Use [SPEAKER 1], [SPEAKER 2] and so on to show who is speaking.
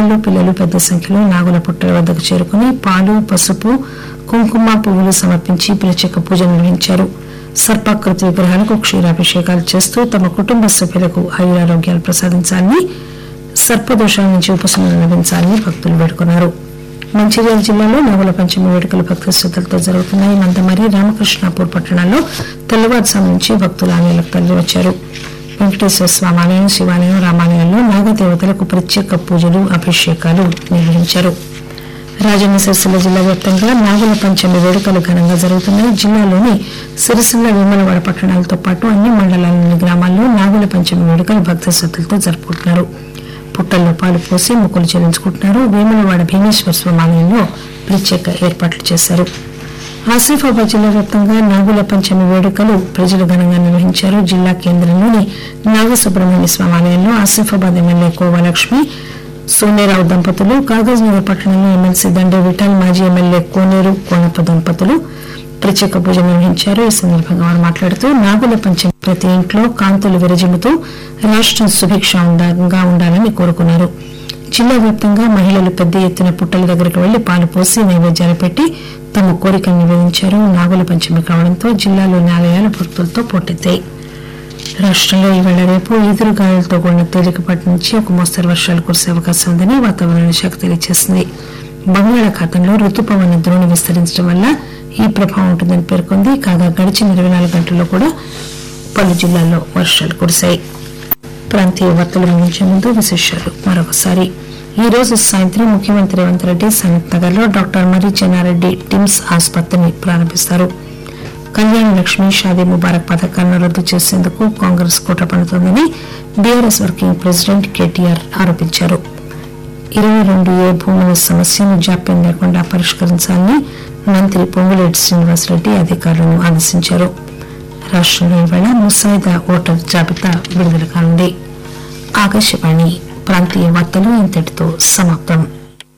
[SPEAKER 1] మహిళలు పిల్లలు పెద్ద సంఖ్యలో నాగుల పుట్టల వద్దకు చేరుకుని పాలు పసుపు కుంకుమ పువ్వులు సమర్పించి ప్రత్యేక పూజలు నిర్వహించారు సర్పాకృతి విగ్రహాలకు క్షీరాభిషేకాలు చేస్తూ తమ కుటుంబ సభ్యులకు ఆయురారోగ్యాలు ప్రసాదించాలని సర్పదోషాల నుంచి ఉపశమనం లభించాలని భక్తులు వేడుకున్నారు మంచిర్యాల జిల్లాలో నాగుల పంచమి వేడుకలు భక్తి శ్రద్దలతో జరుగుతున్నాయి మందమరి రామకృష్ణాపూర్ పట్టణాల్లో తెల్లవారుజాము నుంచి భక్తులు ఆలయాలకు తరలివచ్చారు వెంకటేశ్వర స్వామి ఆలయం శివాలయం రామాలయంలో నాగదేవతలకు ప్రత్యేక పూజలు అభిషేకాలు నిర్వహించారు రాజన్న సిరిసిల్ల జిల్లా వ్యాప్తంగా నాగుల పంచమి వేడుకలు ఘనంగా జరుగుతున్నాయి జిల్లాలోని సిరిసిల్ల వేములవాడ పట్టణాలతో పాటు అన్ని మండలాల్లోని గ్రామాల్లో నాగుల పంచమి వేడుకలు భక్తి శ్రద్దలతో జరుపుకుంటున్నారు పుట్టల్లో పాలు పోసి మొక్కులు చెల్లించుకుంటున్నారు వేములవాడ భీమేశ్వర స్వామి ఆలయంలో ప్రత్యేక ఏర్పాట్లు చేశారు ఆసిఫాబాద్ జిల్లా వ్యాప్తంగా నాగుల పంచమి వేడుకలు ప్రజలు ఘనంగా నిర్వహించారు జిల్లా కేంద్రంలోని నాగసుబ్రహ్మణ్య స్వామి ఆలయంలో ఆసిఫాబాద్ ఎమ్మెల్యే కోవలక్ష్మి సోనేరావు దంపతులు కాగజ్ నగర్ పట్టణంలో ఎమ్మెల్సీ దండే విఠల్ మాజీ ఎమ్మెల్యే కోనేరు కోనప్ప దంపతులు ప్రత్యేక పూజ నిర్వహించారు ఈ సందర్భంగా వారు మాట్లాడుతూ నాగుల పంచమి ప్రతి ఇంట్లో కాంతులు విరజిమ్ముతూ రాష్ట్రం సుభిక్షంగా ఉండాలని కోరుకున్నారు జిల్లా వ్యాప్తంగా మహిళలు పెద్ద ఎత్తున పుట్టల దగ్గరకు వెళ్లి పాలు పోసి నైవేద్యాలు పెట్టి తమ కోరికలు నివేదించారు నాగుల పంచమి కావడంతో జిల్లాలోని ఆలయాలు భక్తులతో పోటెత్తాయి రాష్ట్రంలో ఈవేళ రేపు ఎదురుగాలులతో కూడిన తేలికపాటి నుంచి ఒక మోస్తరు వర్షాలు కురిసే అవకాశం ఉందని వాతావరణ శాఖ తెలియజేసింది బంగాళాఖాతంలో రుతుపవన ద్రోణి విస్తరించడం వల్ల ఈ ప్రభావం ఉంటుందని పేర్కొంది కాగా గడిచిన ఇరవై నాలుగు గంటల్లో కూడా పలు జిల్లాల్లో వర్షాలు కురిశాయి ప్రాంతీయ వార్తలు ముగించే ముందు విశేషాలు మరొకసారి ఈ రోజు సాయంత్రం ముఖ్యమంత్రి రేవంత్ రెడ్డి సనత్ నగర్ లో డాక్టర్ మర్రి చెన్నారెడ్డి టిమ్స్ ఆసుపత్రిని ప్రారంభిస్తారు కళ్యాణ లక్ష్మి షాదీ ముబారక్ పథకాలను రద్దు చేసేందుకు కాంగ్రెస్ కుట్ర పడుతోందని బీఆర్ఎస్ వర్కింగ్ ప్రెసిడెంట్ కేటీఆర్ ఆరోపించారు ఇరవై రెండు ఏ భూముల సమస్యను జాప్యం లేకుండా పరిష్కరించాలని మంత్రి పొంగులేటి శ్రీనివాసరెడ్డి అధికారులను ఆదేశించారు రాష్ట్రంలో ఇవాళ ముసాయిదా ఓటర్ జాబితా విడుదల కానుంది ఆకాశవాణి ప్రాంతీయ వార్తలు ఇంతటితో సమాప్తం